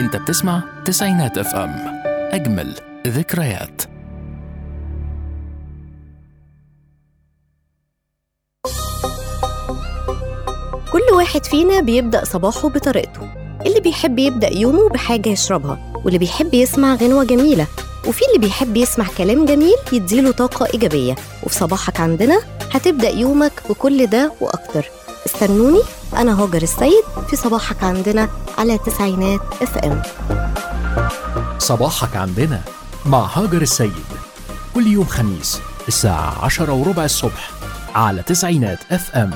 انت بتسمع تسعينات اف ام اجمل ذكريات كل واحد فينا بيبدأ صباحه بطريقته اللي بيحب يبدأ يومه بحاجة يشربها واللي بيحب يسمع غنوة جميلة وفي اللي بيحب يسمع كلام جميل يديله طاقة إيجابية وفي صباحك عندنا هتبدأ يومك بكل ده وأكتر استنوني أنا هاجر السيد في صباحك عندنا على تسعينات اف ام صباحك عندنا مع هاجر السيد كل يوم خميس الساعة عشرة وربع الصبح على تسعينات اف ام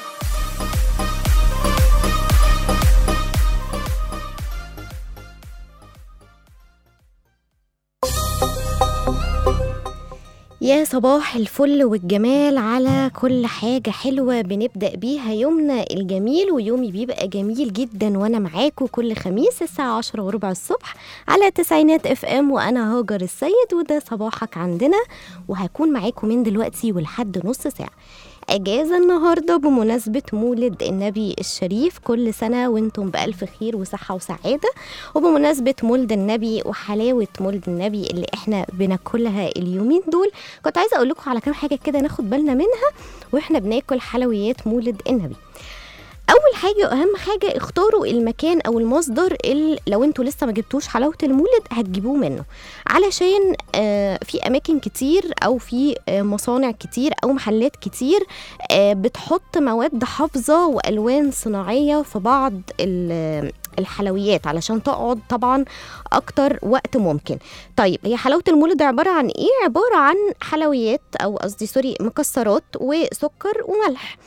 يا صباح الفل والجمال على كل حاجة حلوة بنبدأ بيها يومنا الجميل ويومي بيبقى جميل جدا وأنا معاكم كل خميس الساعة عشرة وربع الصبح على تسعينات اف ام وأنا هاجر السيد وده صباحك عندنا وهكون معاكم من دلوقتي ولحد نص ساعة أجازة النهاردة بمناسبة مولد النبي الشريف كل سنة وانتم بألف خير وصحة وسعادة وبمناسبة مولد النبي وحلاوة مولد النبي اللي احنا بناكلها اليومين دول كنت عايزة أقول لكم على كام حاجة كده ناخد بالنا منها واحنا بناكل حلويات مولد النبي اول حاجه واهم حاجه اختاروا المكان او المصدر اللي لو انتوا لسه ما جبتوش حلاوه المولد هتجيبوه منه علشان آه، في اماكن كتير او في آه، مصانع كتير او محلات كتير آه، بتحط مواد حافظه والوان صناعيه في بعض ال- الحلويات علشان تقعد طبعا اكتر وقت ممكن طيب هي حلاوه المولد عباره عن ايه عباره عن حلويات او قصدي سوري مكسرات وسكر وملح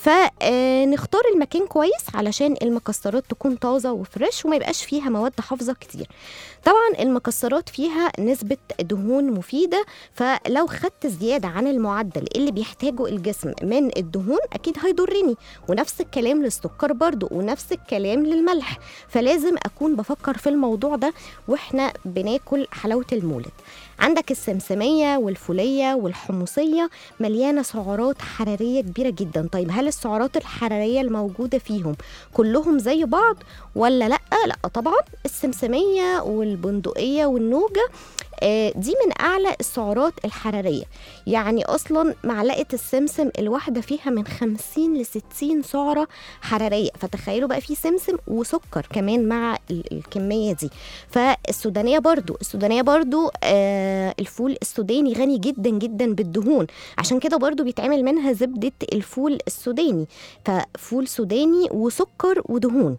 فنختار المكان كويس علشان المكسرات تكون طازه وفريش وما يبقاش فيها مواد حافظه كتير طبعا المكسرات فيها نسبه دهون مفيده فلو خدت زياده عن المعدل اللي بيحتاجه الجسم من الدهون اكيد هيضرني ونفس الكلام للسكر برضو ونفس الكلام للملح فلازم اكون بفكر في الموضوع ده واحنا بناكل حلاوه المولد عندك السمسميه والفوليه والحمصيه مليانه سعرات حراريه كبيره جدا طيب هل السعرات الحراريه الموجوده فيهم كلهم زي بعض ولا لا لا طبعا السمسميه والبندقيه والنوجه آه، دي من اعلى السعرات الحراريه يعني اصلا معلقه السمسم الواحده فيها من 50 ل 60 سعره حراريه فتخيلوا بقى في سمسم وسكر كمان مع ال- الكميه دي فالسودانيه برضو السودانيه برضو آه الفول السوداني غني جدا جدا بالدهون عشان كده برضو بيتعمل منها زبده الفول السوداني ففول سوداني وسكر ودهون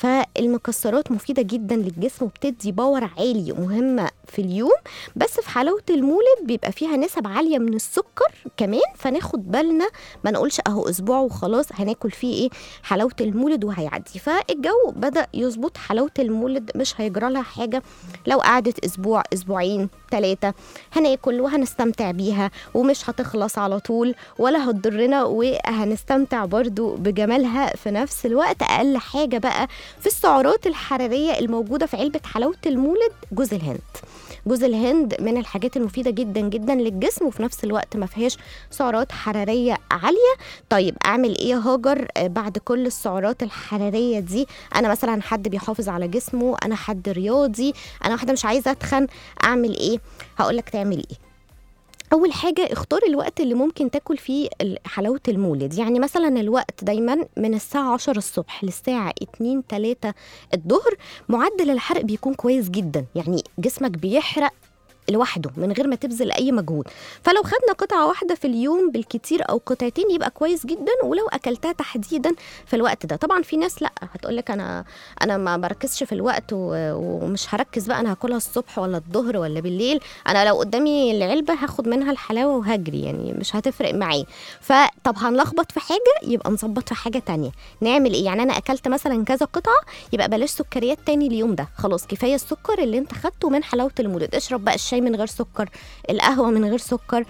فالمكسرات مفيده جدا للجسم وبتدي باور عالي مهمه في اليوم بس في حلاوه المولد بيبقى فيها نسب عاليه من السكر كمان فناخد بالنا ما نقولش اهو اسبوع وخلاص هناكل فيه ايه حلاوه المولد وهيعدي فالجو بدا يظبط حلاوه المولد مش هيجرى لها حاجه لو قعدت اسبوع اسبوعين ثلاثه هناكل وهنستمتع بيها ومش هتخلص على طول ولا هتضرنا وهنستمتع برضو بجمالها في نفس الوقت اقل حاجه بقى في السعرات الحراريه الموجوده في علبه حلاوه المولد جوز الهند جوز الهند من الحاجات المفيده جدا جدا للجسم وفي نفس الوقت ما فيهاش سعرات حراريه عاليه طيب اعمل ايه يا هاجر آه، بعد كل السعرات الحراريه دي انا مثلا حد بيحافظ على جسمه انا حد رياضي انا واحده مش عايزه اتخن اعمل ايه هقول لك تعمل ايه اول حاجه اختار الوقت اللي ممكن تاكل فيه ال- حلاوه المولد يعني مثلا الوقت دايما من الساعه 10 الصبح للساعه 2 3 الظهر معدل الحرق بيكون كويس جدا يعني جسمك بيحرق لوحده من غير ما تبذل اي مجهود فلو خدنا قطعه واحده في اليوم بالكتير او قطعتين يبقى كويس جدا ولو اكلتها تحديدا في الوقت ده طبعا في ناس لا هتقول لك انا انا ما بركزش في الوقت و- ومش هركز بقى انا هاكلها الصبح ولا الظهر ولا بالليل انا لو قدامي العلبه هاخد منها الحلاوه وهجري يعني مش هتفرق معايا فطب هنلخبط في حاجه يبقى نظبط في حاجه تانية نعمل ايه يعني انا اكلت مثلا كذا قطعه يبقى بلاش سكريات تاني اليوم ده خلاص كفايه السكر اللي انت خدته من حلاوه المولد اشرب بقى الشاي من غير سكر القهوه من غير سكر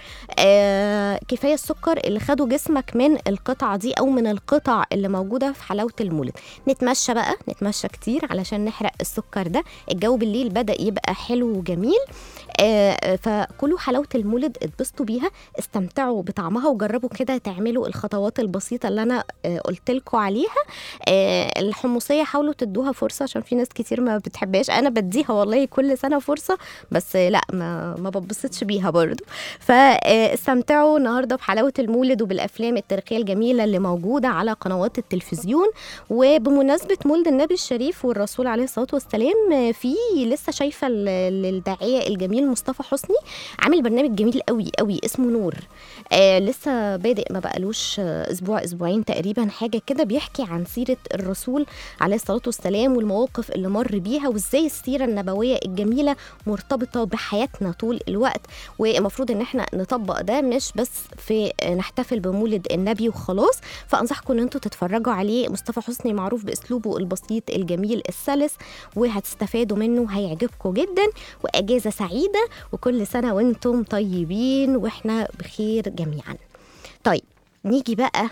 آه كفايه السكر اللي خده جسمك من القطعه دي او من القطع اللي موجوده في حلاوه المولد نتمشى بقى نتمشى كتير علشان نحرق السكر ده الجو بالليل بدا يبقى حلو وجميل آه، فكلوا حلاوه المولد اتبسطوا بيها استمتعوا بطعمها وجربوا كده تعملوا الخطوات البسيطه اللي انا آه، قلت لكم عليها آه، الحمصيه حاولوا تدوها فرصه عشان في ناس كتير ما بتحبهاش انا بديها والله كل سنه فرصه بس آه، لا ما ما ببسطش بيها برضو فاستمتعوا النهارده بحلاوه المولد وبالافلام التاريخيه الجميله اللي موجوده على قنوات التلفزيون وبمناسبه مولد النبي الشريف والرسول عليه الصلاه والسلام آه، في لسه شايفه ال- ال- الداعيه الجميل مصطفى حسني عامل برنامج جميل قوي قوي اسمه نور آه لسه بادئ ما بقالوش آه، اسبوع اسبوعين تقريبا حاجه كده بيحكي عن سيره الرسول عليه الصلاه والسلام والمواقف اللي مر بيها وازاي السيره النبويه الجميله مرتبطه بحياتنا طول الوقت والمفروض ان احنا نطبق ده مش بس في آه، نحتفل بمولد النبي وخلاص فانصحكم ان انتوا تتفرجوا عليه مصطفى حسني معروف باسلوبه البسيط الجميل السلس وهتستفادوا منه هيعجبكم جدا واجازه سعيده وكل سنه وانتم طيبين واحنا بخير جميعا طيب نيجي بقى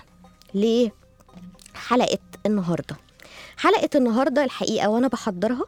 لحلقه النهارده حلقه النهارده الحقيقه وانا بحضرها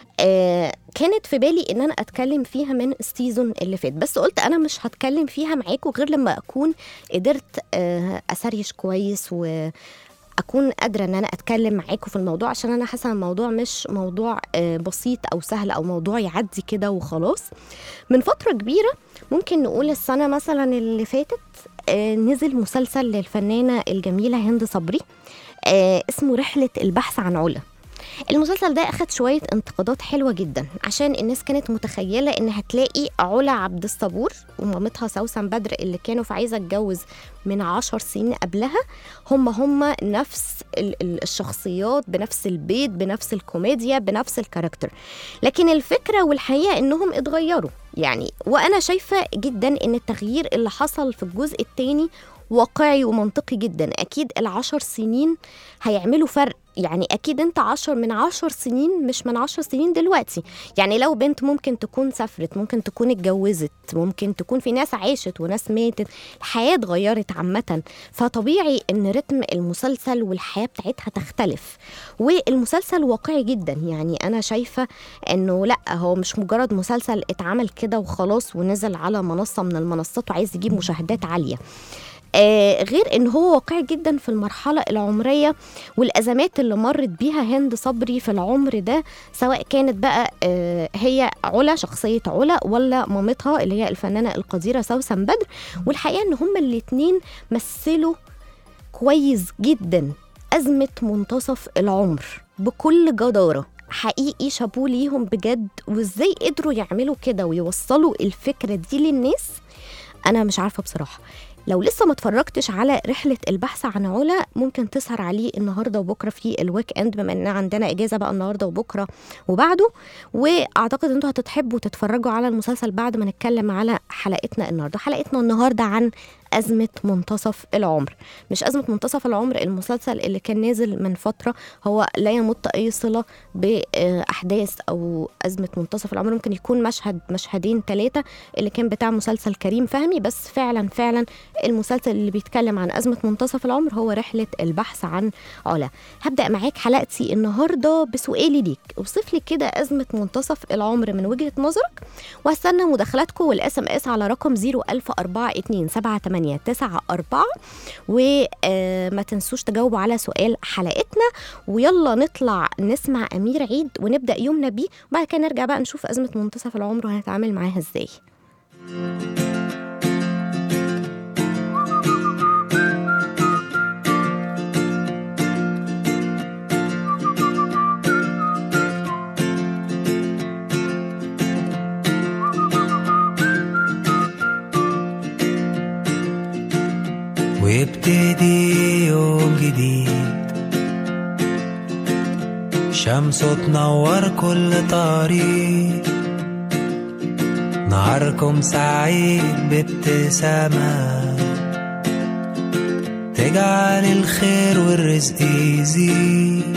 آه كانت في بالي ان انا اتكلم فيها من السيزون اللي فات بس قلت انا مش هتكلم فيها معاكم غير لما اكون قدرت آه اسريش كويس و اكون قادره ان انا اتكلم معاكم في الموضوع عشان انا حاسه إن الموضوع مش موضوع آه، بسيط او سهل او موضوع يعدي كده وخلاص من فتره كبيره ممكن نقول السنه مثلا اللي فاتت آه، نزل مسلسل للفنانه الجميله هند صبري آه، اسمه رحله البحث عن علا المسلسل ده اخد شويه انتقادات حلوه جدا عشان الناس كانت متخيله ان هتلاقي علا عبد الصبور ومامتها سوسن بدر اللي كانوا في عايزه اتجوز من عشر سنين قبلها هم هم نفس ال- ال- الشخصيات بنفس البيت بنفس الكوميديا بنفس الكاركتر لكن الفكره والحقيقه انهم اتغيروا يعني وانا شايفه جدا ان التغيير اللي حصل في الجزء الثاني واقعي ومنطقي جدا اكيد العشر سنين هيعملوا فرق يعني اكيد انت عشر من عشر سنين مش من عشر سنين دلوقتي يعني لو بنت ممكن تكون سافرت ممكن تكون اتجوزت ممكن تكون في ناس عاشت وناس ماتت الحياة اتغيرت عامة فطبيعي ان رتم المسلسل والحياة بتاعتها تختلف والمسلسل واقعي جدا يعني انا شايفة انه لا هو مش مجرد مسلسل اتعمل كده وخلاص ونزل على منصة من المنصات وعايز يجيب مشاهدات عالية آه غير ان هو واقعي جدا في المرحله العمريه والازمات اللي مرت بيها هند صبري في العمر ده سواء كانت بقى آه هي علا شخصيه علا ولا مامتها اللي هي الفنانه القديره سوسن بدر والحقيقه ان هما الاتنين مثلوا كويس جدا ازمه منتصف العمر بكل جداره حقيقي شابوه ليهم بجد وازاي قدروا يعملوا كده ويوصلوا الفكره دي للناس انا مش عارفه بصراحه لو لسه ما اتفرجتش على رحله البحث عن علا ممكن تسهر عليه النهارده وبكره في الويك اند بما ان عندنا اجازه بقى النهارده وبكره وبعده واعتقد انتوا هتتحبوا تتفرجوا على المسلسل بعد ما نتكلم على حلقتنا النهارده حلقتنا النهارده عن أزمة منتصف العمر مش أزمة منتصف العمر المسلسل اللي كان نازل من فترة هو لا يمت أي صلة بأحداث أو أزمة منتصف العمر ممكن يكون مشهد مشهدين ثلاثة اللي كان بتاع مسلسل كريم فهمي بس فعلا فعلا المسلسل اللي بيتكلم عن أزمة منتصف العمر هو رحلة البحث عن علا هبدأ معاك حلقتي النهاردة بسؤالي ليك اوصف لي كده أزمة منتصف العمر من وجهة نظرك وهستنى مداخلاتكم والاس ام اس على رقم 010427894 وما تنسوش تجاوبوا على سؤال حلقتنا ويلا نطلع نسمع امير عيد ونبدا يومنا بيه وبعد كده نرجع بقى نشوف ازمه منتصف العمر وهنتعامل معاها ازاي ويبتدي يوم جديد شمس تنور كل طريق نهاركم سعيد بابتسامة تجعل الخير والرزق يزيد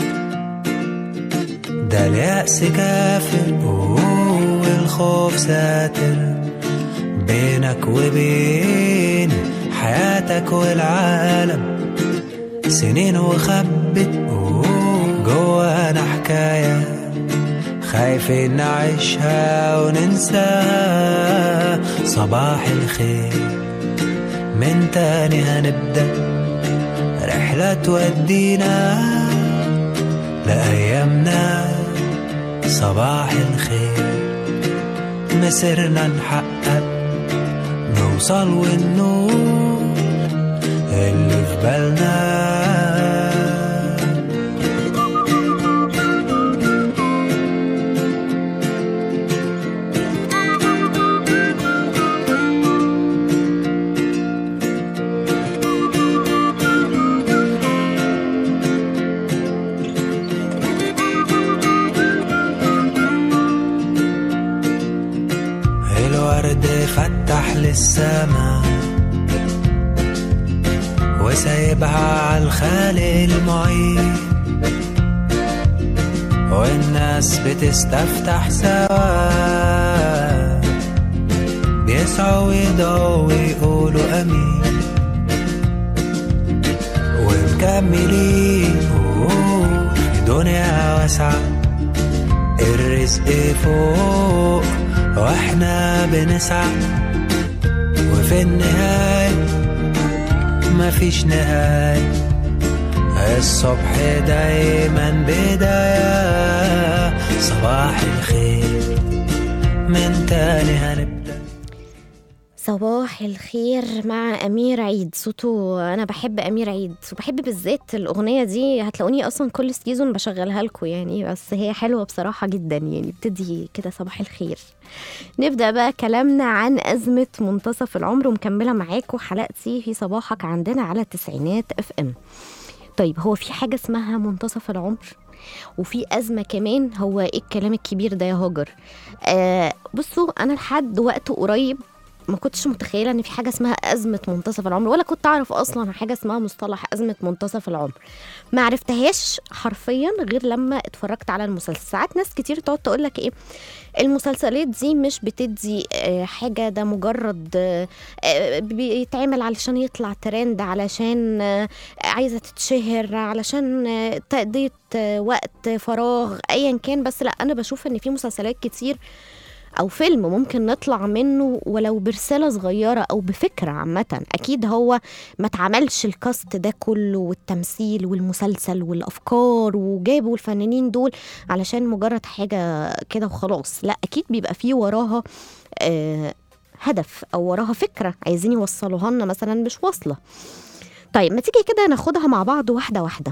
ده اليأس كافر والخوف ساتر بينك وبين حياتك والعالم سنين وخبت جوانا حكاية خايفين نعيشها وننساها صباح الخير من تاني هنبدأ رحلة تودينا لأيامنا صباح الخير مسيرنا نحقق نوصل والنور اللي في بالنا الورد فتح للسما وسايبها على الخالق المعين والناس بتستفتح سوا بيسعوا ويدعوا ويقولوا امين ومكملين أوه، في دنيا واسعه الرزق فوق واحنا بنسعى وفي النهاية مفيش نهاية الصبح دايما بداية صباح الخير من تاني هنبدأ صباح الخير مع أمير عيد صوته أنا بحب أمير عيد وبحب بالذات الأغنية دي هتلاقوني أصلا كل سيزون بشغلها لكم يعني بس هي حلوة بصراحة جدا يعني بتدي كده صباح الخير نبدأ بقى كلامنا عن أزمة منتصف العمر ومكملة معاكم حلقتي في صباحك عندنا على تسعينات اف ام طيب هو في حاجة اسمها منتصف العمر وفي أزمة كمان هو إيه الكلام الكبير ده يا هاجر آه بصوا أنا لحد وقت قريب ما كنتش متخيله ان في حاجه اسمها ازمه منتصف العمر ولا كنت اعرف اصلا حاجه اسمها مصطلح ازمه منتصف العمر ما عرفتهاش حرفيا غير لما اتفرجت على المسلسل ساعات ناس كتير تقعد تقول لك ايه المسلسلات دي مش بتدي آه، حاجه ده مجرد آه، آه، بيتعمل علشان يطلع ترند علشان آه، عايزه تتشهر علشان آه، تقضيه آه، وقت فراغ ايا كان بس لا انا بشوف ان في مسلسلات كتير او فيلم ممكن نطلع منه ولو برساله صغيره او بفكره عامه اكيد هو ما اتعملش الكاست ده كله والتمثيل والمسلسل والافكار وجابوا الفنانين دول علشان مجرد حاجه كده وخلاص لا اكيد بيبقى فيه وراها آه هدف او وراها فكره عايزين يوصلوها لنا مثلا مش واصله طيب ما تيجي كده ناخدها مع بعض واحده واحده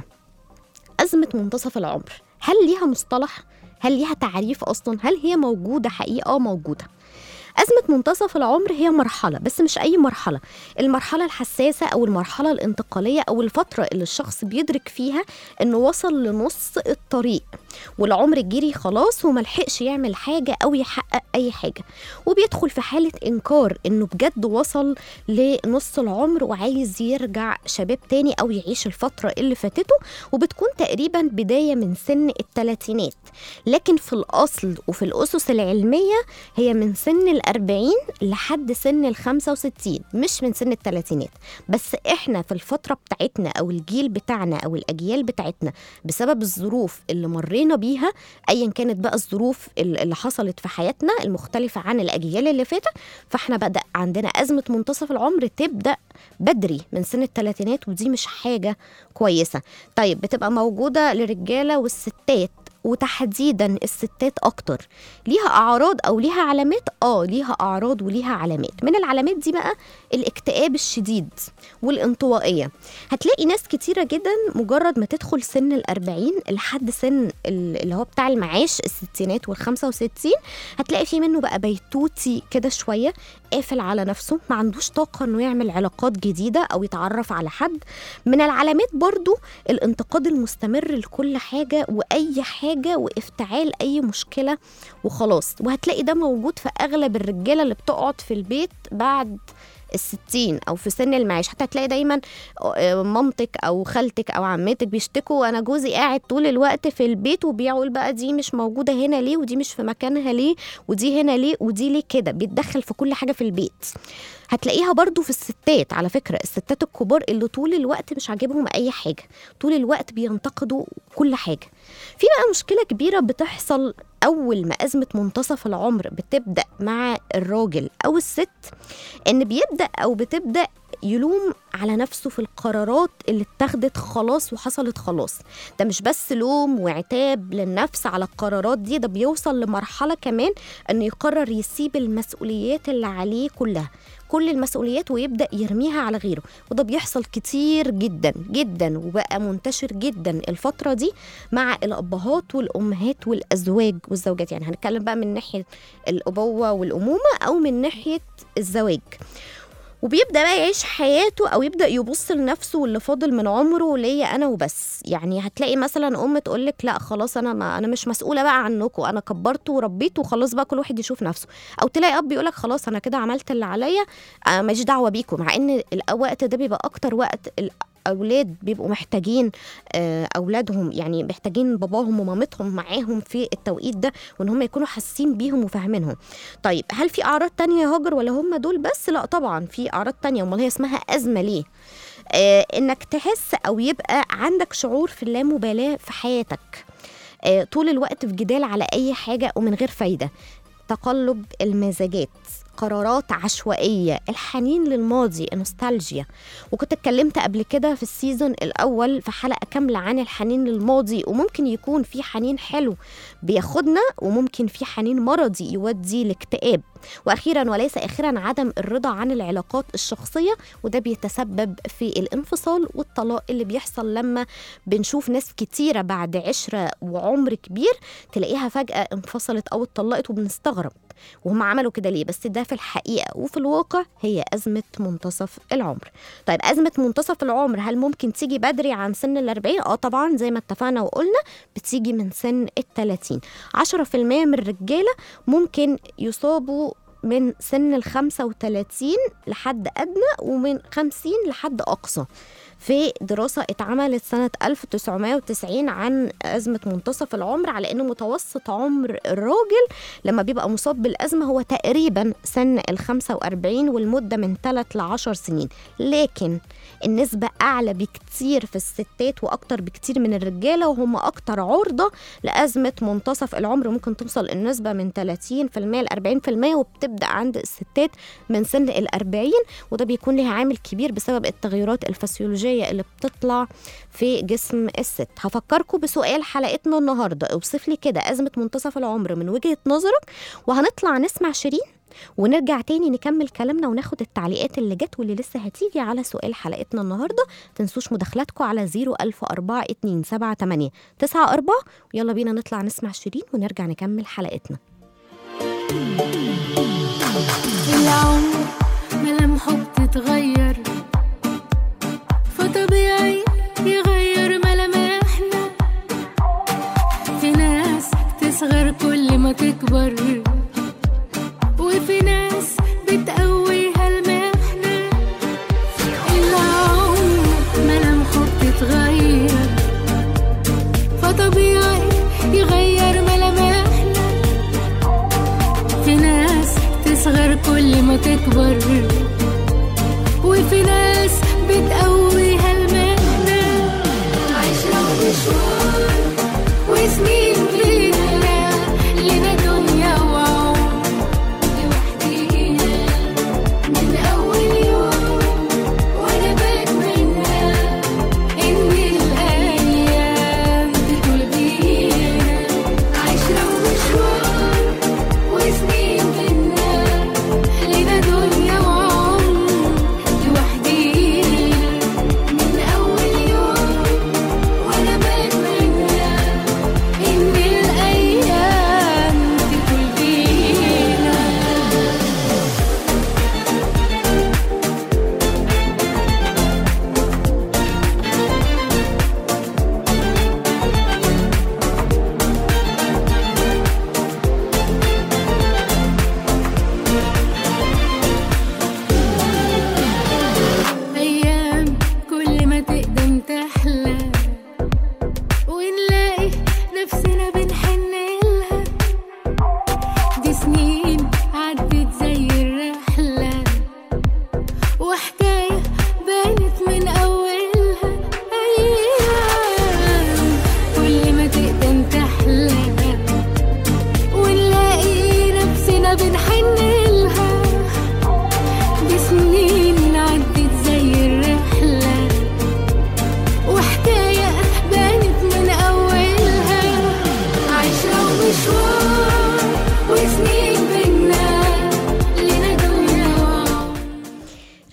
أزمة منتصف العمر هل ليها مصطلح؟ هل ليها تعريف أصلا؟ هل هي موجودة حقيقة؟ آه موجودة أزمة منتصف العمر هي مرحلة بس مش أي مرحلة المرحلة الحساسة أو المرحلة الانتقالية أو الفترة اللي الشخص بيدرك فيها إنه وصل لنص الطريق والعمر جري خلاص وملحقش يعمل حاجة أو يحقق أي حاجة وبيدخل في حالة إنكار إنه بجد وصل لنص العمر وعايز يرجع شباب تاني أو يعيش الفترة اللي فاتته وبتكون تقريبا بداية من سن الثلاثينات لكن في الأصل وفي الأسس العلمية هي من سن الأربعين لحد سن الخمسة وستين مش من سن الثلاثينات بس إحنا في الفترة بتاعتنا أو الجيل بتاعنا أو الأجيال بتاعتنا بسبب الظروف اللي مرينا بيها أيا كانت بقى الظروف ال- اللي حصلت في حياتنا المختلفة عن الأجيال اللي فاتت فإحنا بدأ عندنا أزمة منتصف العمر تبدأ بدري من سن الثلاثينات ودي مش حاجة كويسة طيب بتبقى موجودة للرجالة والستات وتحديدا الستات اكتر ليها اعراض او ليها علامات اه ليها اعراض وليها علامات من العلامات دي بقى الاكتئاب الشديد والانطوائيه هتلاقي ناس كتيره جدا مجرد ما تدخل سن الأربعين لحد سن ال- اللي هو بتاع المعاش الستينات والخمسة وستين هتلاقي في منه بقى بيتوتي كده شويه قافل على نفسه ما عندوش طاقه انه يعمل علاقات جديده او يتعرف على حد من العلامات برضو الانتقاد المستمر لكل حاجه واي حاجه وافتعال اي مشكله وخلاص وهتلاقي ده موجود في اغلب الرجاله اللي بتقعد في البيت بعد الستين او في سن المعاش حتى هتلاقي دايما آه، مامتك او خالتك او عمتك بيشتكوا انا جوزي قاعد طول الوقت في البيت وبيقول بقى دي مش موجوده هنا ليه ودي مش في مكانها ليه ودي هنا ليه ودي ليه كده بيتدخل في كل حاجه في البيت هتلاقيها برضو في الستات على فكرة الستات الكبار اللي طول الوقت مش عاجبهم أي حاجة طول الوقت بينتقدوا كل حاجة في بقى مشكلة كبيرة بتحصل اول ما ازمه منتصف العمر بتبدا مع الراجل او الست ان بيبدا او بتبدا يلوم على نفسه في القرارات اللي اتخذت خلاص وحصلت خلاص ده مش بس لوم وعتاب للنفس على القرارات دي ده بيوصل لمرحله كمان انه يقرر يسيب المسؤوليات اللي عليه كلها كل المسؤوليات ويبدا يرميها على غيره وده بيحصل كتير جدا جدا وبقى منتشر جدا الفتره دي مع الابهات والامهات والازواج والزوجات يعني هنتكلم بقى من ناحيه الابوه والامومه او من ناحيه الزواج وبيبدا بقى يعيش حياته او يبدا يبص لنفسه واللي فاضل من عمره ليا انا وبس يعني هتلاقي مثلا ام تقول لك لا خلاص انا ما انا مش مسؤوله بقى عنكم انا كبرت وربيت وخلاص بقى كل واحد يشوف نفسه او تلاقي اب يقول لك خلاص انا كده عملت اللي عليا آه ماليش دعوه بيكم مع ان الوقت ده بيبقى اكتر وقت الاولاد بيبقوا محتاجين آه، اولادهم يعني محتاجين باباهم ومامتهم معاهم في التوقيت ده وان هم يكونوا حاسين بيهم وفاهمينهم طيب هل في اعراض تانية يا هاجر ولا هم دول بس لا طبعا في اعراض تانية امال هي اسمها ازمه ليه آه انك تحس او يبقى عندك شعور في اللامبالاه في حياتك آه طول الوقت في جدال على اي حاجه ومن غير فايده تقلب المزاجات قرارات عشوائية الحنين للماضي النوستالجيا وكنت اتكلمت قبل كده في السيزون الأول في حلقة كاملة عن الحنين للماضي وممكن يكون في حنين حلو بياخدنا وممكن في حنين مرضي يودي لاكتئاب واخيرا وليس اخيرا عدم الرضا عن العلاقات الشخصيه وده بيتسبب في الانفصال والطلاق اللي بيحصل لما بنشوف ناس كتيره بعد عشره وعمر كبير تلاقيها فجاه انفصلت او اتطلقت وبنستغرب وهم عملوا كده ليه بس ده في الحقيقه وفي الواقع هي ازمه منتصف العمر طيب ازمه منتصف العمر هل ممكن تيجي بدري عن سن الأربعين اه طبعا زي ما اتفقنا وقلنا بتيجي من سن التلاتين عشرة في المية من الرجالة ممكن يصابوا من سن ال 35 لحد أدنى ومن 50 لحد أقصى في دراسة اتعملت سنة 1990 عن أزمة منتصف العمر على أن متوسط عمر الراجل لما بيبقى مصاب بالأزمة هو تقريبا سن ال 45 والمدة من 3 ل 10 سنين لكن النسبة أعلى بكتير في الستات وأكتر بكتير من الرجالة وهم أكتر عرضة لأزمة منتصف العمر ممكن توصل النسبة من 30% ل 40% وبتبدأ عند الستات من سن ال 40 وده بيكون لها عامل كبير بسبب التغيرات الفسيولوجية اللي بتطلع في جسم الست هفكركم بسؤال حلقتنا النهاردة اوصف لي كده أزمة منتصف العمر من وجهة نظرك وهنطلع نسمع شيرين ونرجع تاني نكمل كلامنا وناخد التعليقات اللي جت واللي لسه هتيجي على سؤال حلقتنا النهارده تنسوش مداخلاتكم على 0104278 94 ويلا بينا نطلع نسمع شيرين ونرجع نكمل حلقتنا العمر ملامحه بتتغير فطبيعي يغير ملامحنا في ناس تصغر كل ما تكبر وفي ناس بتقويها المحنة العمر ملامحه بتتغير فطبيعي يغير ملامحنا في ناس تصغر كل ما تكبر وفي ناس بتقويها المهنة عشرة ومشوار وسنين لينا لنا دنيا وعمر لوحدينا من أول يوم وأنا بتمنى إن الأيام تطول بينا عشرة ومشوار وسنين بينا لنا دنيا وعمر لوحدينا من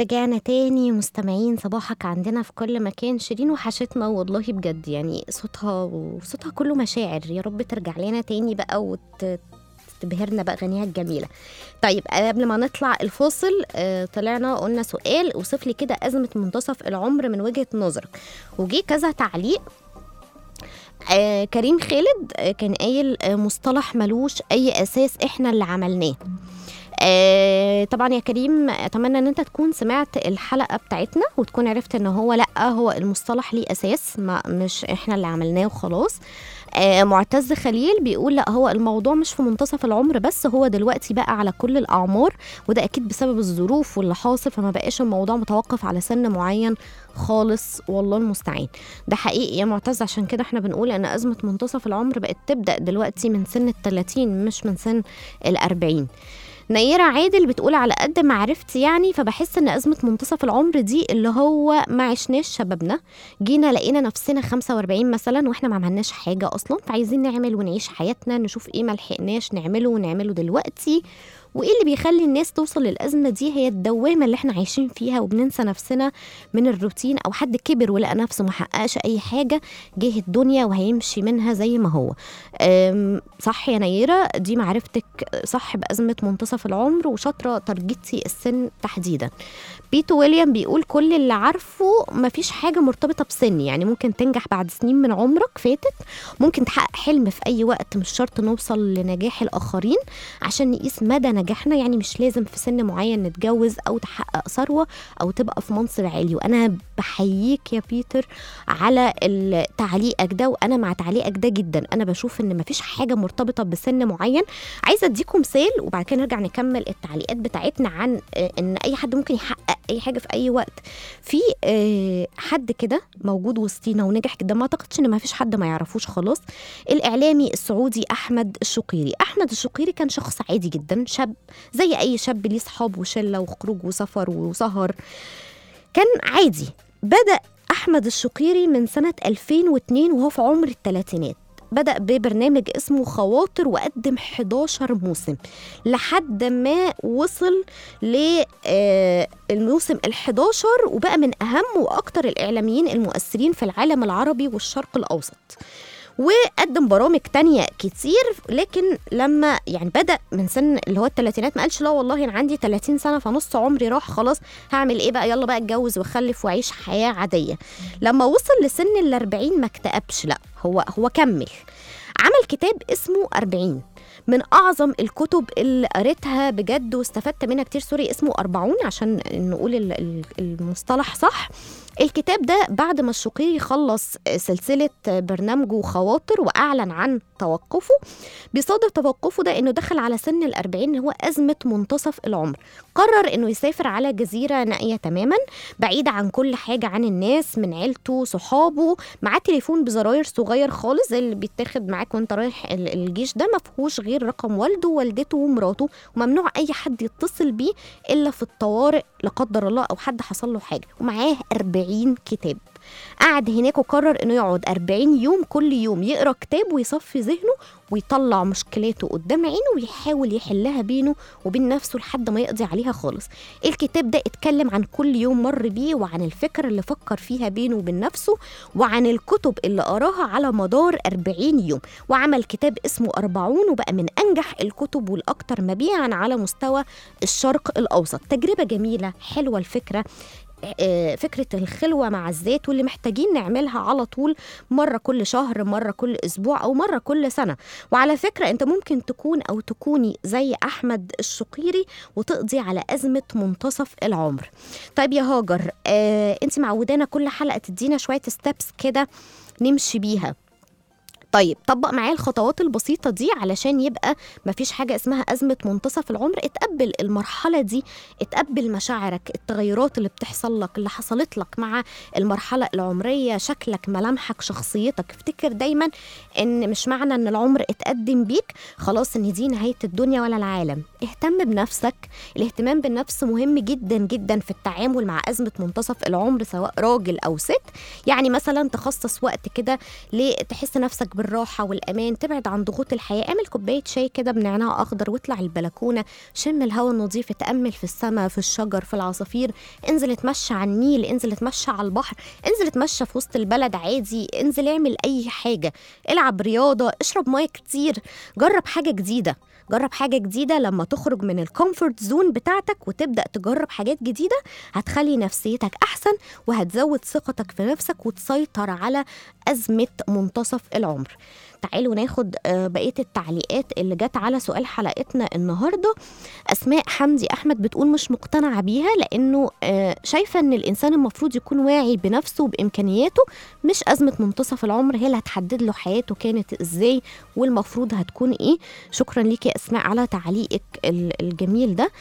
رجعنا تاني مستمعين صباحك عندنا في كل مكان شيرين وحشتنا والله بجد يعني صوتها وصوتها كله مشاعر يا رب ترجع لنا تاني بقى وت تبهرنا بقى غنيها الجميلة طيب قبل ما نطلع الفاصل آه، طلعنا قلنا سؤال وصف لي كده أزمة منتصف العمر من وجهة نظرك وجي كذا تعليق آه كريم خالد آه كان قايل آه مصطلح ملوش أي أساس إحنا اللي عملناه آه طبعا يا كريم اتمنى ان انت تكون سمعت الحلقه بتاعتنا وتكون عرفت ان هو لا هو المصطلح ليه اساس ما مش احنا اللي عملناه وخلاص آه معتز خليل بيقول لا هو الموضوع مش في منتصف العمر بس هو دلوقتي بقى على كل الاعمار وده اكيد بسبب الظروف واللي حاصل فما بقاش الموضوع متوقف على سن معين خالص والله المستعان ده حقيقي يا معتز عشان كده احنا بنقول ان ازمه منتصف العمر بقت تبدا دلوقتي من سن ال 30 مش من سن ال 40 نيرة عادل بتقول على قد ما عرفت يعني فبحس ان ازمه منتصف العمر دي اللي هو ما عشناش شبابنا جينا لقينا نفسنا 45 مثلا واحنا ما عملناش حاجه اصلا فعايزين نعمل ونعيش حياتنا نشوف ايه ما لحقناش نعمله ونعمله دلوقتي وايه اللي بيخلي الناس توصل للازمه دي هي الدوامه اللي احنا عايشين فيها وبننسى نفسنا من الروتين او حد كبر ولقى نفسه ما حققش اي حاجه جه الدنيا وهيمشي منها زي ما هو أم، صح يا نيره دي معرفتك صح بازمه منتصف العمر وشاطره ترجتي السن تحديدا بيتو ويليام بيقول كل اللي عارفه مفيش حاجه مرتبطه بسن يعني ممكن تنجح بعد سنين من عمرك فاتت ممكن تحقق حلم في اي وقت مش شرط نوصل لنجاح الاخرين عشان نقيس مدى نجاحنا يعني مش لازم في سن معين نتجوز او تحقق ثروه او تبقى في منصب عالي وانا بحييك يا بيتر على ال- تعليقك ده وانا مع تعليقك ده جدا انا بشوف ان مفيش حاجه مرتبطه بسن معين عايزه اديكم مثال وبعد كده نرجع نكمل التعليقات بتاعتنا عن آه، ان اي حد ممكن يحقق اي حاجه في اي وقت في آه، حد كده موجود وسطينا ونجح جدا ما اعتقدش ان ما فيش حد ما يعرفوش خلاص الاعلامي السعودي احمد الشقيري احمد الشقيري كان شخص عادي جدا شاب زي اي شاب ليه صحاب وشله وخروج وسفر وسهر كان عادي بدا احمد الشقيري من سنه 2002 وهو في عمر الثلاثينات بدأ ببرنامج اسمه خواطر وقدم 11 موسم لحد ما وصل للموسم ال 11 وبقى من أهم وأكتر الإعلاميين المؤثرين في العالم العربي والشرق الأوسط وقدم برامج تانية كتير لكن لما يعني بدأ من سن اللي هو الثلاثينات ما قالش لا والله أنا عندي 30 سنة فنص عمري راح خلاص هعمل إيه بقى يلا بقى اتجوز واخلف وأعيش حياة عادية لما وصل لسن ال 40 ما اكتئبش لا هو هو كمل عمل كتاب اسمه 40 من اعظم الكتب اللي قريتها بجد واستفدت منها كتير سوري اسمه 40 عشان نقول ال- ال- المصطلح صح الكتاب ده بعد ما الشقيري خلص سلسلة برنامجه خواطر وأعلن عن توقفه بصدد توقفه ده إنه دخل على سن الأربعين اللي هو أزمة منتصف العمر قرر إنه يسافر على جزيرة نائية تماما بعيدة عن كل حاجة عن الناس من عيلته صحابه معاه تليفون بزراير صغير خالص زي اللي بيتاخد معاك وانت رايح ال- الجيش ده ما فيهوش غير رقم والده ووالدته ومراته وممنوع اي حد يتصل بيه الا في الطوارئ لا قدر الله او حد حصل له حاجه ومعاه 40 كتاب قعد هناك وقرر انه يقعد 40 يوم كل يوم يقرا كتاب ويصفي ذهنه ويطلع مشكلاته قدام عينه ويحاول يحلها بينه وبين نفسه لحد ما يقضي عليها خالص الكتاب ده اتكلم عن كل يوم مر بيه وعن الفكرة اللي فكر فيها بينه وبين نفسه وعن الكتب اللي قراها على مدار 40 يوم وعمل كتاب اسمه 40 وبقى من أنجح الكتب والأكثر مبيعا على مستوى الشرق الأوسط تجربة جميلة حلوة الفكرة آه، فكرة الخلوة مع الذات واللي محتاجين نعملها على طول مرة كل شهر مرة كل أسبوع أو مرة كل سنة وعلى فكرة أنت ممكن تكون أو تكوني زي أحمد الشقيري وتقضي على أزمة منتصف العمر طيب يا هاجر آه، أنت معودانا كل حلقة تدينا شوية ستيبس كده نمشي بيها طيب طبق معايا الخطوات البسيطة دي علشان يبقى مفيش حاجة اسمها أزمة منتصف العمر اتقبل المرحلة دي اتقبل مشاعرك التغيرات اللي بتحصل لك اللي حصلت لك مع المرحلة العمرية شكلك ملامحك شخصيتك افتكر دايما ان مش معنى ان العمر اتقدم بيك خلاص ان دي نهاية الدنيا ولا العالم اهتم بنفسك الاهتمام بالنفس مهم جدا جدا في التعامل مع أزمة منتصف العمر سواء راجل أو ست يعني مثلا تخصص وقت كده ليه تحس نفسك بالراحه والامان تبعد عن ضغوط الحياه اعمل كوبايه شاي كده بنعناع اخضر واطلع البلكونه شم الهواء النظيف اتامل في السماء في الشجر في العصافير انزل اتمشى على النيل انزل اتمشى على البحر انزل اتمشى في وسط البلد عادي انزل اعمل اي حاجه العب رياضه اشرب ميه كتير جرب حاجه جديده جرب حاجه جديده لما تخرج من الكومفورت زون بتاعتك وتبدا تجرب حاجات جديده هتخلي نفسيتك احسن وهتزود ثقتك في نفسك وتسيطر على ازمه منتصف العمر تعالوا ناخد آه، بقيه التعليقات اللي جت على سؤال حلقتنا النهارده اسماء حمدي احمد بتقول مش مقتنعه بيها لانه آه، شايفه ان الانسان المفروض يكون واعي بنفسه وبامكانياته مش ازمه منتصف العمر هي اللي هتحدد له حياته كانت ازاي والمفروض هتكون ايه شكرا ليكي يا اسماء على تعليقك ال- الجميل ده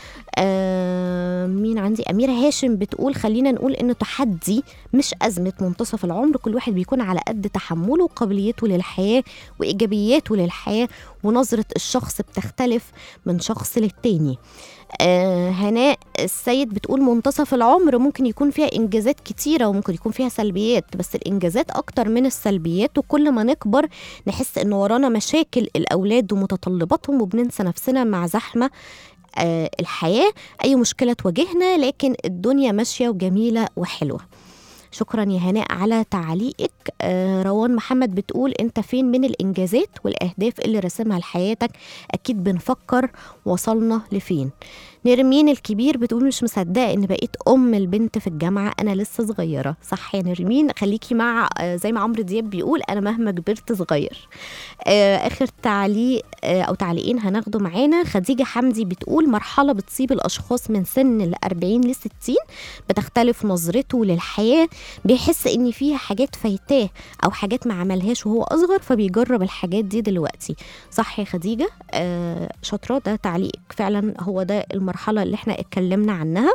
آه مين عندي اميره هاشم بتقول خلينا نقول انه تحدي مش ازمه منتصف العمر كل واحد بيكون على قد تحمله وقابليته للحياه وايجابياته للحياه ونظره الشخص بتختلف من شخص للتاني آه هناء السيد بتقول منتصف العمر ممكن يكون فيها انجازات كتيره وممكن يكون فيها سلبيات بس الانجازات اكتر من السلبيات وكل ما نكبر نحس ان ورانا مشاكل الاولاد ومتطلباتهم وبننسى نفسنا مع زحمه آه الحياه اي مشكله تواجهنا لكن الدنيا ماشيه وجميله وحلوه شكرا يا هناء على تعليقك آه روان محمد بتقول انت فين من الانجازات والاهداف اللي رسمها لحياتك اكيد بنفكر وصلنا لفين نرمين الكبير بتقول مش مصدقه ان بقيت ام البنت في الجامعه انا لسه صغيره صح يا نرمين خليكي مع آه، زي ما عمرو دياب بيقول انا مهما كبرت صغير آه، اخر تعليق آه، او تعليقين هناخده معانا خديجه حمدي بتقول مرحله بتصيب الاشخاص من سن ال 40 ل 60 بتختلف نظرته للحياه بيحس ان فيها حاجات فايتاه او حاجات ما عملهاش وهو اصغر فبيجرب الحاجات دي دلوقتي صح يا خديجه آه شاطره ده تعليقك فعلا هو ده المرحله اللي احنا اتكلمنا عنها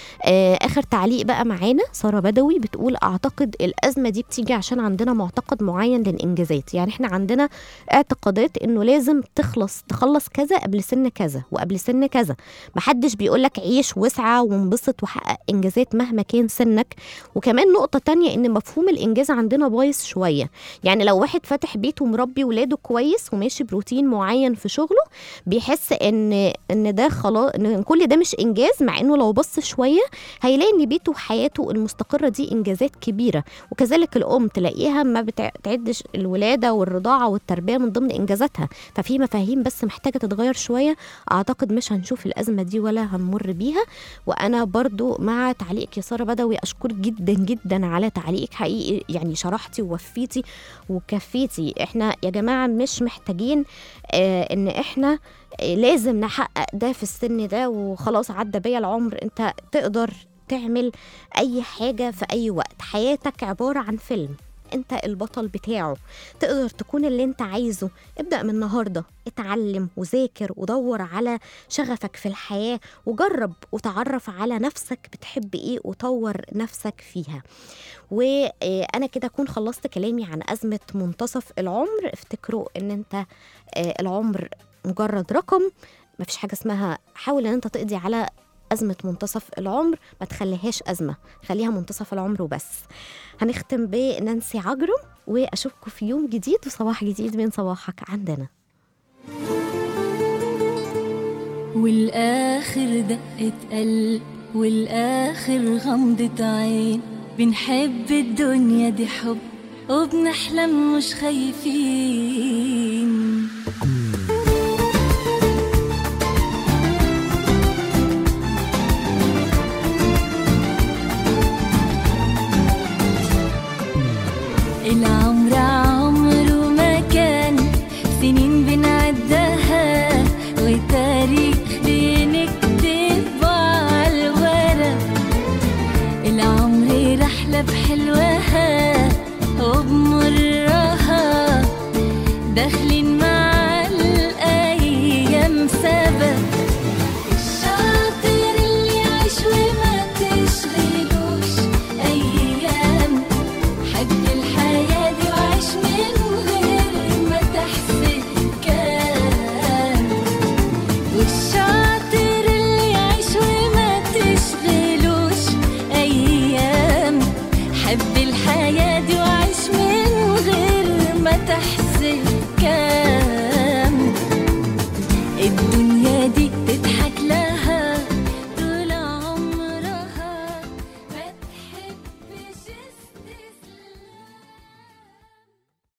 آه اخر تعليق بقى معانا ساره بدوي بتقول اعتقد الازمه دي بتيجي عشان عندنا معتقد معين للانجازات يعني احنا عندنا اعتقادات انه لازم تخلص تخلص كذا قبل سن كذا وقبل سن كذا محدش بيقولك عيش واسعى وانبسط وحقق انجازات مهما كان سنك وكمان نقطه تانية ان مفهوم الانجاز عندنا بايظ شويه يعني لو واحد فاتح بيت ومربي ولاده كويس وماشي بروتين معين في شغله بيحس ان ان ده خلاص ان كل ده مش انجاز مع انه لو بص شويه هيلاقي ان بيته وحياته المستقره دي انجازات كبيره وكذلك الام تلاقيها ما بتعدش الولاده والرضاعه والتربيه من ضمن انجازاتها ففي مفاهيم بس محتاجه تتغير شويه اعتقد مش هنشوف الازمه دي ولا هنمر بيها وانا برضو مع تعليقك يا ساره بدوي اشكرك جدا جدا على تعليقك حقيقي يعني شرحتي ووفيتي وكفيتي احنا يا جماعه مش محتاجين آه ان احنا آه لازم نحقق ده في السن ده وخلاص عدى بيا العمر انت تقدر تعمل اي حاجه في اي وقت حياتك عباره عن فيلم انت البطل بتاعه تقدر تكون اللي انت عايزه ابدأ من النهاردة اتعلم وذاكر ودور على شغفك في الحياة وجرب وتعرف على نفسك بتحب ايه وطور نفسك فيها وانا كده اكون خلصت كلامي عن أزمة منتصف العمر افتكروا ان انت آه، العمر مجرد رقم مفيش حاجة اسمها حاول ان انت تقضي على أزمة منتصف العمر ما تخليهاش أزمة خليها منتصف العمر وبس هنختم بنانسي عجرم وأشوفكم في يوم جديد وصباح جديد من صباحك عندنا والآخر دقة قلب والآخر غمضة عين بنحب الدنيا دي حب وبنحلم مش خايفين العمر عمره ما كان سنين بنعدها وتاريخ بنكتب على الورق العمر رحلة بحلوها وبمرها داخلين مع الأيام سبق الشاطر اللي يعيش وما تشغلوش أيام حب الحياة دي وعيش من غير ما تحسب كان والشاطر اللي يعيش وما تشغلوش أيام حب الحياة دي وعيش من غير ما تحسب سكة